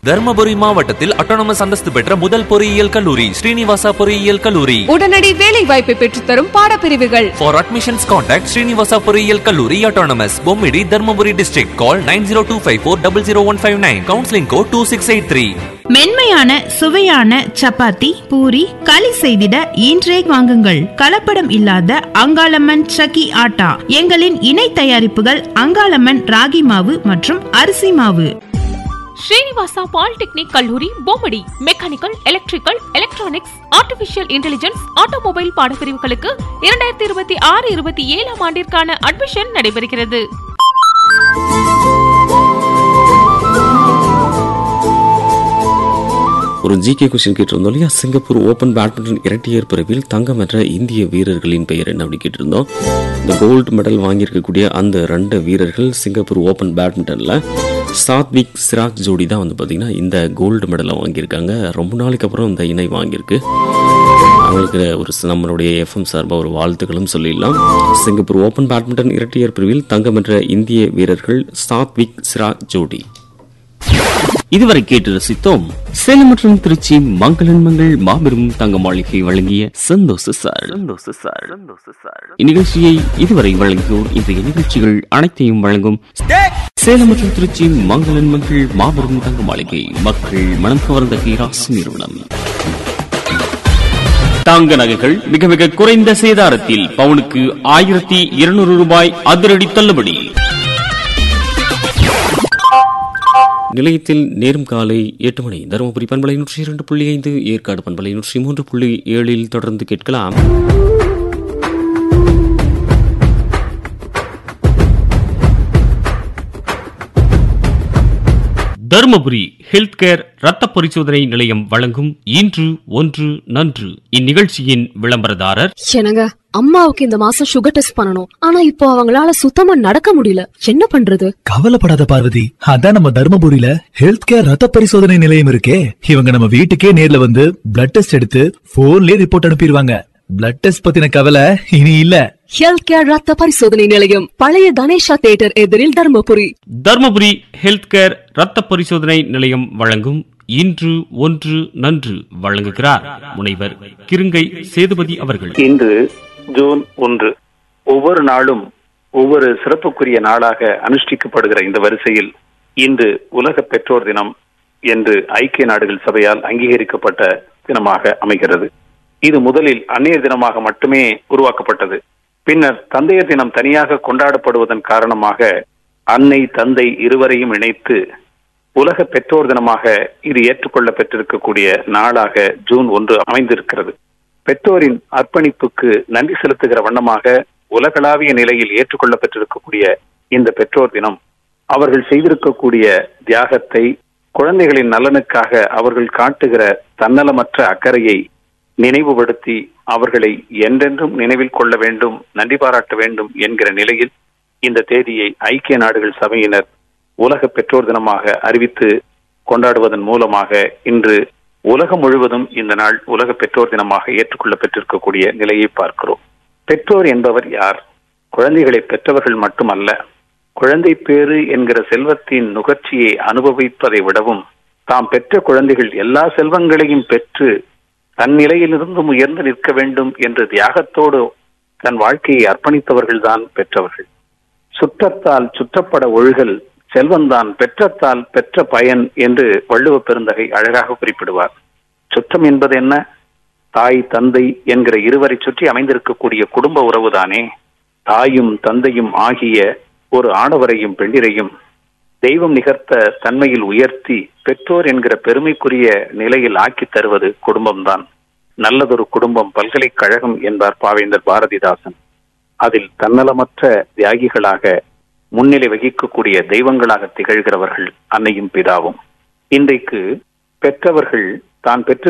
தர்மபுரி மாவட்டத்தில் அட்டானமஸ் அந்தஸ்து பெற்ற முதல் பொறியியல் கல்லூரி ஸ்ரீனிவாசா பொறியியல் கல்லூரி உடனடி வேலை வாய்ப்பை பெற்றுத்தரும் பாடப்பிரிவுகள் For admissions contact Srinivasa பொறியியல் கல்லூரி autonomous Bommidi Dharmapuri district call 9025400159 counseling code 2683 மென்மையான சுவையான சப்பாத்தி பூரி களி செய்திட இன்றே வாங்குங்கள் கலப்படம் இல்லாத அங்காளம்மன் சக்கி ஆட்டா எங்களின் இணை தயாரிப்புகள் அங்காளம்மன் ராகி மாவு மற்றும் அரிசி மாவு ஸ்ரீனிவாசா பாலிடெக்னிக் கல்லூரி Bommadi mechanical electrical electronics artificial intelligence automobile பாடப்பிரிவுகளுக்கு இரண்டாயிரத்தி இருபத்தி ஆறு இருபத்தி ஏழாம் ஆண்டிற்கான அட்மிஷன் நடைபெறுகிறது ஒரு ஜிகே கொஸ்டின் கேட்டிருந்தோம் இல்லையா சிங்கப்பூர் ஓபன் பேட்மிண்டன் இரட்டையர் பிரிவில் தங்கம் வென்ற இந்திய வீரர்களின் பெயர் என்ன அப்படி கேட்டிருந்தோம் இந்த கோல்டு மெடல் வாங்கியிருக்கக்கூடிய அந்த ரெண்டு வீரர்கள் சிங்கப்பூர் ஓபன் பேட்மிண்டனில் சாத்விக் சிராக் ஜோடி தான் வந்து பார்த்தீங்கன்னா இந்த கோல்டு மெடலை வாங்கியிருக்காங்க ரொம்ப நாளைக்கு அப்புறம் இந்த இணை வாங்கியிருக்கு அவங்களுக்கு ஒரு ச- நம்மளுடைய எஃப்எம் சார்பாக ஒரு வாழ்த்துக்களும் சொல்லிடலாம் சிங்கப்பூர் ஓபன் பேட்மிண்டன் இரட்டையர் பிரிவில் தங்கம் வென்ற இந்திய வீரர்கள் சாத்விக் சிராக் ஜோடி இதுவரை கேட்டு ரசித்தோம் சேலம் மற்றும் திருச்சி மங்களன் மங்கள் மாபெரும் தங்க மாளிகை வழங்கிய சந்தோஷ சார் சந்தோஷ சார் இந்நிகழ்ச்சியை இதுவரை வழங்கியோர் இன்றைய நிகழ்ச்சிகள் அனைத்தையும் வழங்கும் சேலம் மற்றும் திருச்சி மங்களன் மங்கள் மாபெரும் தங்க மாளிகை மக்கள் மனம் கவர்ந்த கைராசி நிறுவனம் தங்க நகைகள் மிக மிக குறைந்த சேதாரத்தில் பவுனுக்கு ஆயிரத்தி இருநூறு ரூபாய் அதிரடி தள்ளுபடி நிலையத்தில் நேரம் காலை எட்டு மணி தருமபுரி பண்பலை நூற்றி இரண்டு புள்ளி ஐந்து ஏற்காடு பண்பலை நூற்றி மூன்று புள்ளி ஏழில் தொடர்ந்து கேட்கலாம் தருமபுரி ஹெல்த் கேர் ரத்த பரிசோதனை நிலையம் வழங்கும் இன்று ஒன்று நன்று இந்நிகழ்ச்சியின் விளம்பரதாரர் என்னங்க அம்மாவுக்கு இந்த மாசம் சுகர் டெஸ்ட் பண்ணணும் ஆனா இப்போ அவங்களால சுத்தமா நடக்க முடியல என்ன பண்றது கவலைப்படாத பார்வதி அதான் நம்ம தர்மபுரியில ஹெல்த் கேர் ரத்த பரிசோதனை நிலையம் இருக்கே இவங்க நம்ம வீட்டுக்கே நேர்ல வந்து பிளட் டெஸ்ட் எடுத்து போன்லயே ரிப்போர்ட் அனுப்பிடுவாங்க பிளட் டெஸ்ட் பத்தின கவலை இனி இல்ல ஹெல்த் கேர் ரத்த பரிசோதனை நிலையம் பழைய கணேஷா தியேட்டர் எதிரில் தர்மபுரி தருமபுரி ஹெல்த் கேர் ரத்த பரிசோதனை நிலையம் வழங்கும் இன்று ஒன்று நன்று வழங்குகிறார் முனைவர் கிருங்கை சேதுபதி அவர்கள் இன்று ஜூன் ஒன்று ஒவ்வொரு நாளும் ஒவ்வொரு சிறப்புக்குரிய நாளாக அனுஷ்டிக்கப்படுகிற இந்த வரிசையில் இன்று உலக பெற்றோர் தினம் என்று ஐக்கிய நாடுகள் சபையால் அங்கீகரிக்கப்பட்ட தினமாக அமைகிறது இது முதலில் அந்நியர் தினமாக மட்டுமே உருவாக்கப்பட்டது பின்னர் தந்தையர் தினம் தனியாக கொண்டாடப்படுவதன் காரணமாக அன்னை தந்தை இருவரையும் இணைத்து உலக பெற்றோர் தினமாக இது ஏற்றுக்கொள்ள பெற்றிருக்கக்கூடிய நாளாக ஜூன் ஒன்று அமைந்திருக்கிறது பெற்றோரின் அர்ப்பணிப்புக்கு நன்றி செலுத்துகிற வண்ணமாக உலகளாவிய நிலையில் ஏற்றுக்கொள்ள பெற்றிருக்கக்கூடிய இந்த பெற்றோர் தினம் அவர்கள் செய்திருக்கக்கூடிய தியாகத்தை குழந்தைகளின் நலனுக்காக அவர்கள் காட்டுகிற தன்னலமற்ற அக்கறையை நினைவுபடுத்தி அவர்களை என்றென்றும் நினைவில் கொள்ள வேண்டும் நன்றி பாராட்ட வேண்டும் என்கிற நிலையில் இந்த தேதியை ஐக்கிய நாடுகள் சபையினர் உலக பெற்றோர் தினமாக அறிவித்து கொண்டாடுவதன் மூலமாக இன்று உலகம் முழுவதும் இந்த நாள் உலக பெற்றோர் தினமாக ஏற்றுக்கொள்ள பெற்றிருக்கக்கூடிய நிலையை பார்க்கிறோம் பெற்றோர் என்பவர் யார் குழந்தைகளை பெற்றவர்கள் மட்டுமல்ல குழந்தை பேறு என்கிற செல்வத்தின் நுகர்ச்சியை அனுபவிப்பதை விடவும் தாம் பெற்ற குழந்தைகள் எல்லா செல்வங்களையும் பெற்று தன் நிலையிலிருந்தும் உயர்ந்து நிற்க வேண்டும் என்று தியாகத்தோடு தன் வாழ்க்கையை அர்ப்பணித்தவர்கள்தான் பெற்றவர்கள் சுற்றத்தால் சுற்றப்பட ஒழுகல் செல்வந்தான் பெற்றத்தால் பெற்ற பயன் என்று வள்ளுவ பெருந்தகை அழகாக குறிப்பிடுவார் சுற்றம் என்பது என்ன தாய் தந்தை என்கிற இருவரை சுற்றி அமைந்திருக்கக்கூடிய குடும்ப உறவுதானே தாயும் தந்தையும் ஆகிய ஒரு ஆடவரையும் பெண்டிரையும் தெய்வம் நிகர்த்த தன்மையில் உயர்த்தி பெற்றோர் என்கிற பெருமைக்குரிய நிலையில் ஆக்கி தருவது குடும்பம்தான் நல்லதொரு குடும்பம் பல்கலைக்கழகம் என்பார் பாவேந்தர் பாரதிதாசன் அதில் தன்னலமற்ற தியாகிகளாக முன்னிலை வகிக்கக்கூடிய தெய்வங்களாக திகழ்கிறவர்கள் அன்னையும் பிதாவும் இன்றைக்கு பெற்றவர்கள் தான் பெற்று